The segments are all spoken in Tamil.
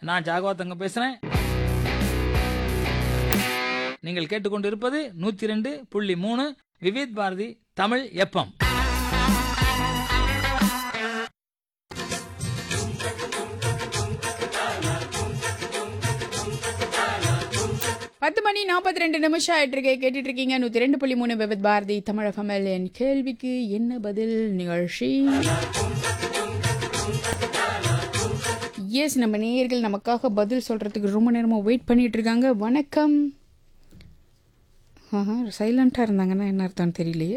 நான் ஜாகவாத்தங்க பேசுறேன் நீங்கள் கேட்டுக்கொண்டு இருப்பது நூத்தி ரெண்டு புள்ளி மூணு விவேத் பாரதி தமிழ் எப்பம் பத்து மணி நாற்பத்தி ரெண்டு நிமிஷம் ஆயிட்டு இருக்கு கேட்டுட்டு இருக்கீங்க நூத்தி ரெண்டு புள்ளி மூணு விவித் பாரதி தமிழகமல் என் கேள்விக்கு என்ன பதில் நிகழ்ச்சி எஸ் நம்ம நேயர்கள் நமக்காக பதில் சொல்றதுக்கு ரொம்ப நேரமா வெயிட் பண்ணிட்டு இருக்காங்க வணக்கம் ஆஹா சைலண்டா இருந்தாங்கன்னா என்ன அர்த்தம்னு தெரியலையே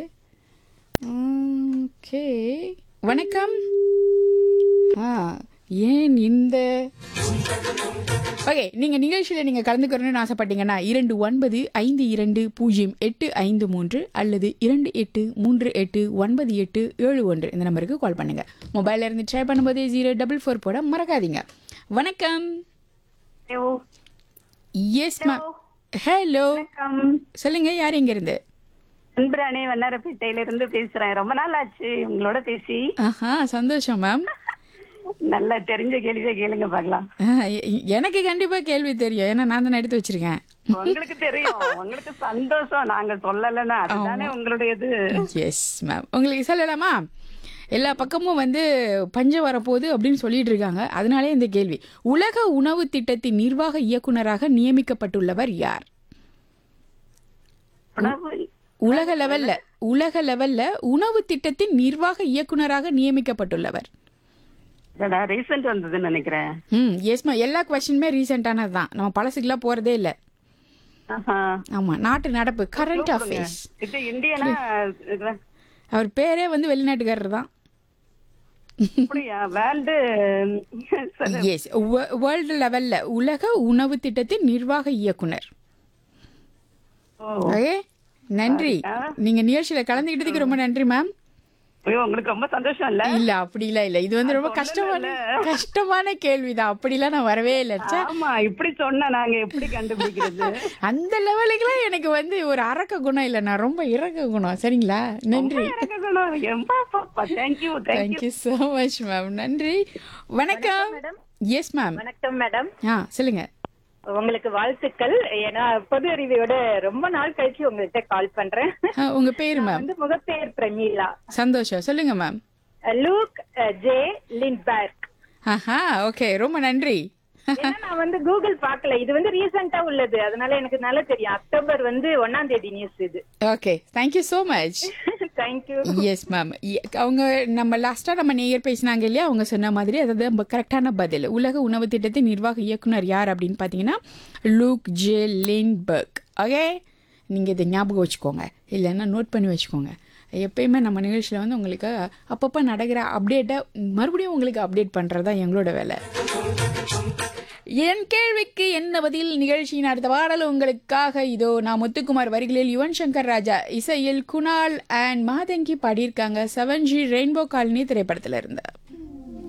ஓகே வணக்கம் ஆ ஏன் இந்த ஓகே நீங்கள் நிகழ்ச்சியில் நீங்கள் கலந்துக்கணும்னு ஆசைப்பட்டீங்கன்னா இரண்டு ஒன்பது ஐந்து இரண்டு பூஜ்ஜியம் எட்டு ஐந்து மூன்று அல்லது இரண்டு எட்டு மூன்று எட்டு ஒன்பது எட்டு ஏழு ஒன்று இந்த நம்பருக்கு கால் பண்ணுங்கள் மொபைலில் இருந்து ட்ரை பண்ணும்போது ஜீரோ டபுள் ஃபோர் போட மறக்காதீங்க வணக்கம் ஹலோ எஸ் மேம் ஹலோ வணக்கம் சொல்லுங்க யார் இங்க இருந்து அன்புராணி வண்ணாரப்பேட்டையில இருந்து பேசுறேன் ரொம்ப நாள் ஆச்சு உங்களோட பேசி ஆஹா சந்தோஷம் மேம் நல்லா தெரிஞ்ச கேள்வியே கேளுங்க பார்க்கலாம் எனக்கு கண்டிப்பாக கேள்வி தெரியும் ஏன்னா நான் தானே எடுத்து வச்சிருக்கேன் உங்களுக்கு தெரியும் உங்களுக்கு சந்தோஷம் நாங்க சொல்லலைன்னா அதுதானே உங்களுடையது எஸ் மேம் உங்களுக்கு சொல்லலாமா எல்லா பக்கமும் வந்து பஞ்சம் வரப்போகுது அப்படின்னு சொல்லிட்டு இருக்காங்க அதனாலே இந்த கேள்வி உலக உணவு திட்டத்தின் நிர்வாக இயக்குனராக நியமிக்கப்பட்டுள்ளவர் யார் உணவு உலக லெவல்ல உலக லெவல்ல உணவு திட்டத்தின் நிர்வாக இயக்குனராக நியமிக்கப்பட்டுள்ளவர் ரீசெண்ட் வந்ததுன்னு நினைக்கிறேன் ம் எஸ் மேம் எல்லா கொஸ்டினுமே ரீசெண்டானது தான் நம்ம பழசுக்கெல்லாம் போறதே இல்லை ஆஹா. ஆமா நாட்டு நடப்பு கரண்ட் அஃபேர்ஸ் இது இந்தியனா இது அவர் பேரே வந்து வெளிநாட்டுக்காரர் தான் அப்படியா வேர்ல்டு எஸ் வேர்ல்டு லெவல்ல உலக உணவு திட்டத்தின் நிர்வாக இயக்குனர் ஓகே நன்றி நீங்க நிகழ்ச்சியில கலந்துக்கிட்டதுக்கு ரொம்ப நன்றி மேம் ஐயோ உங்களுக்கு ரொம்ப சந்தோஷம் இல்ல இல்ல அப்படிலாம் இல்ல இது வந்து ரொம்ப கஷ்டமான கஷ்டமான கேள்விதான் அப்படிலாம் நான் வரவே இல்லை ச்சே. ஆமா இப்படி சொன்னா நாங்க எப்படி கண்டுபிடிக்கிறது அந்த லெவலுக்குலாம் எனக்கு வந்து ஒரு அரக்க குணம் இல்ல நான் ரொம்ப இறக்க குணம் சரிங்களா நன்றி thank you thank you thank you so much ma'am நன்றி வணக்கம் எஸ் மேம் வணக்கம் மேடம் ஆ சொல்லுங்க உங்களுக்கு வாழ்த்துக்கள் ஏன்னா பொது அறிவியோட ரொம்ப நாள் கழிச்சு உங்கள்கிட்ட கால் பண்றேன் ஆ, உங்க பேரு மேம் வந்து முகப்பேர் பிரமீளா சந்தோஷம் சொல்லுங்க மேம் லூக் ஜே லிண்ட்பர்க் ஆஹா ஓகே ரொம்ப நன்றி ஏன்னா நான் வந்து கூகுள் பார்க்கல இது வந்து ரீசெண்டா உள்ளது அதனால எனக்கு நல்லா தெரியும் அக்டோபர் வந்து ஒன்னாம் தேதி நியூஸ் இது okay thank you so much thank you yes ma'am அவங்க நம்ம லாஸ்ட்டாக நம்ம நேயர் பேசினாங்க இல்லையா அவங்க சொன்ன மாதிரி அதாவது நம்ம கரெக்டான பதில் உலக உணவு திட்டத்தின் நிர்வாக இயக்குனர் யார் அப்படின்னு பார்த்தீங்கன்னா லூக் ஜே லின்பர்க் ஓகே நீங்கள் இதை ஞாபகம் வச்சுக்கோங்க இல்லைன்னா நோட் பண்ணி வச்சுக்கோங்க எப்பயுமே நம்ம நிகழ்ச்சியில் வந்து உங்களுக்கு அப்பப்போ நடக்கிற அப்டேட்டை மறுபடியும் உங்களுக்கு அப்டேட் பண்ணுறது தான் எங்களோட வேலை என் கேள்விக்கு என்ன பதில் நிகழ்ச்சியின் அடுத்த பாடல் உங்களுக்காக இதோ நான் முத்துக்குமார் வரிகளில் யுவன் சங்கர் ராஜா இசையில் குணால் அண்ட் மாதங்கி பாடியிருக்காங்க செவன் ஜி ரெயின்போ காலனி திரைப்படத்தில் இருந்து